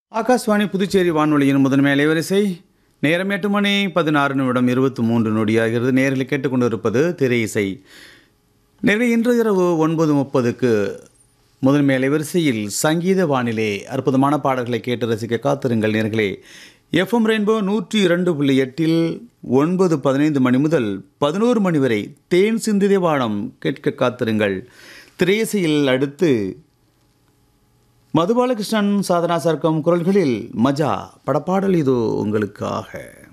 ஆகாஷ்வாணி புதுச்சேரி வானொலியின் முதன்மை அலைவரிசை நேரம் எட்டு மணி பதினாறு நிமிடம் இருபத்தி மூன்று நொடியாகிறது நேரில் கேட்டுக்கொண்டிருப்பது திரை இசை நிறைய இன்று இரவு ஒன்பது முப்பதுக்கு முதன்மை அலைவரிசையில் சங்கீத வானிலை அற்புதமான பாடல்களை கேட்டு ரசிக்க காத்திருங்கள் நேர்களே எஃப்எம் ரெயின்போ நூற்றி இரண்டு புள்ளி எட்டில் ஒன்பது பதினைந்து மணி முதல் பதினோரு மணி வரை தேன் சிந்திதை வானம் கேட்க காத்திருங்கள் திரையிசையில் அடுத்து மதுபாலகிருஷ்ணன் சாதனா சர்க்கம் குரல்களில் மஜா படப்பாடல் இது உங்களுக்காக